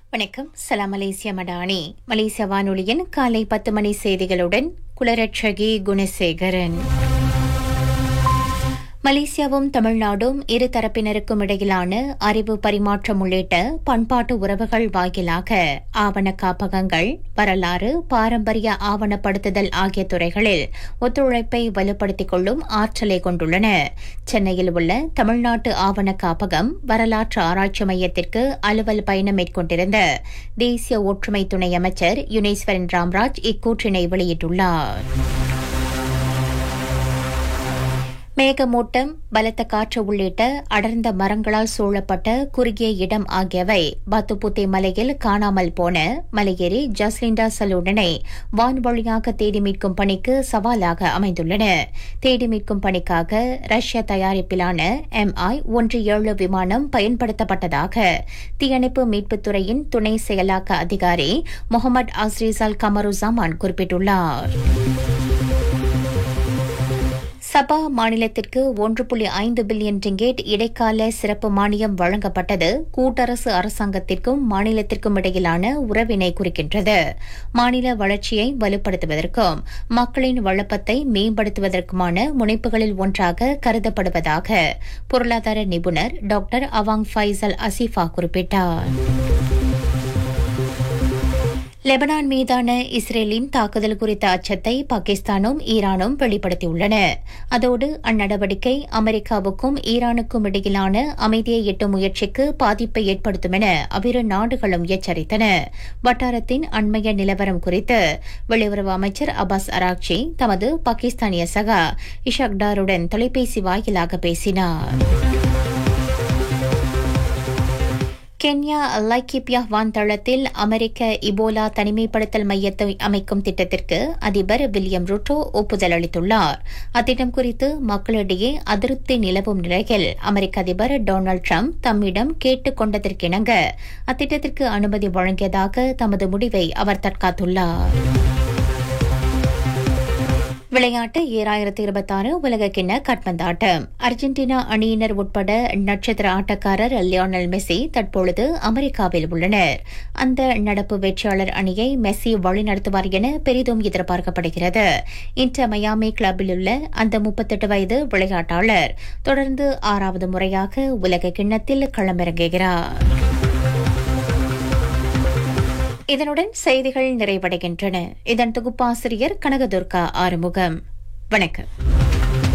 வணக்கம் சலாம் மலேசியா மடானி மலேசிய வானொலியின் காலை பத்து மணி செய்திகளுடன் குலரட்சகி குணசேகரன் மலேசியாவும் தமிழ்நாடும் இரு தரப்பினருக்கும் இடையிலான அறிவு பரிமாற்றம் உள்ளிட்ட பண்பாட்டு உறவுகள் வாயிலாக ஆவண காப்பகங்கள் வரலாறு பாரம்பரிய ஆவணப்படுத்துதல் ஆகிய துறைகளில் ஒத்துழைப்பை வலுப்படுத்திக் கொள்ளும் ஆற்றலை கொண்டுள்ளன சென்னையில் உள்ள தமிழ்நாட்டு ஆவண காப்பகம் வரலாற்று ஆராய்ச்சி மையத்திற்கு அலுவல் பயணம் மேற்கொண்டிருந்த தேசிய ஒற்றுமை துணை அமைச்சர் யுனேஸ்வரன் ராம்ராஜ் இக்கூற்றினை வெளியிட்டுள்ளார் மேகமூட்டம் பலத்த காற்று உள்ளிட்ட அடர்ந்த மரங்களால் சூழப்பட்ட குறுகிய இடம் ஆகியவை பத்துப்புத்தே மலையில் காணாமல் போன மலையேறி ஜஸ்லிண்டா சலூடனை வான்வழியாக தேடி மீட்கும் பணிக்கு சவாலாக அமைந்துள்ளன தேடி மீட்கும் பணிக்காக ரஷ்ய தயாரிப்பிலான எம்ஐ ஒன்று ஏழு விமானம் பயன்படுத்தப்பட்டதாக தீயணைப்பு மீட்புத்துறையின் துணை செயலாக்க அதிகாரி முகமது அஸ்ரீசால் கமருசாமான் குறிப்பிட்டுள்ளார் சபா மாநிலத்திற்கு ஒன்று புள்ளி ஐந்து பில்லியன் ரிங்கேட் இடைக்கால சிறப்பு மானியம் வழங்கப்பட்டது கூட்டரசு அரசாங்கத்திற்கும் மாநிலத்திற்கும் இடையிலான உறவினை குறிக்கின்றது மாநில வளர்ச்சியை வலுப்படுத்துவதற்கும் மக்களின் வளப்பத்தை மேம்படுத்துவதற்குமான முனைப்புகளில் ஒன்றாக கருதப்படுவதாக பொருளாதார நிபுணர் டாக்டர் அவாங் ஃபைசல் அசிஃபா குறிப்பிட்டார் லெபனான் மீதான இஸ்ரேலின் தாக்குதல் குறித்த அச்சத்தை பாகிஸ்தானும் ஈரானும் வெளிப்படுத்தியுள்ளன அதோடு அந்நடவடிக்கை அமெரிக்காவுக்கும் ஈரானுக்கும் இடையிலான அமைதியை எட்டும் முயற்சிக்கு பாதிப்பை ஏற்படுத்தும் என அவ்விரு நாடுகளும் எச்சரித்தன வட்டாரத்தின் அண்மைய நிலவரம் குறித்து வெளியுறவு அமைச்சர் அப்பாஸ் அராக்சி தமது பாகிஸ்தானிய சகா இஷாக் டாருடன் தொலைபேசி வாயிலாக பேசினார் கென்யா லைக்கிபியா வான்தளத்தில் அமெரிக்க இபோலா தனிமைப்படுத்தல் மையத்தை அமைக்கும் திட்டத்திற்கு அதிபர் வில்லியம் ரூட்டோ ஒப்புதல் அளித்துள்ளார் அத்திட்டம் குறித்து மக்களிடையே அதிருப்தி நிலவும் நிலையில் அமெரிக்க அதிபர் டொனால்டு டிரம்ப் தம்மிடம் கேட்டுக் கொண்டதற்கிணங்க அத்திட்டத்திற்கு அனுமதி வழங்கியதாக தமது முடிவை அவர் தற்காத்துள்ளார் விளையாட்டு ஈராயிரத்தி இருபத்தாறு உலகக்கிண்ண கட்பந்தாட்டம் அர்ஜென்டினா அணியினர் உட்பட நட்சத்திர ஆட்டக்காரர் லியோனல் மெஸ்ஸி தற்பொழுது அமெரிக்காவில் உள்ளனர் அந்த நடப்பு வெற்றியாளர் அணியை மெஸ்ஸி வழிநடத்துவார் என பெரிதும் எதிர்பார்க்கப்படுகிறது இன்று மயாமி கிளப்பில் உள்ள அந்த முப்பத்தெட்டு வயது விளையாட்டாளர் தொடர்ந்து ஆறாவது முறையாக உலக கிண்ணத்தில் களமிறங்குகிறார் இதனுடன் செய்திகள் நிறைவடைகின்றன இதன் தொகுப்பாசிரியர் கனகதுர்கா ஆறுமுகம் வணக்கம்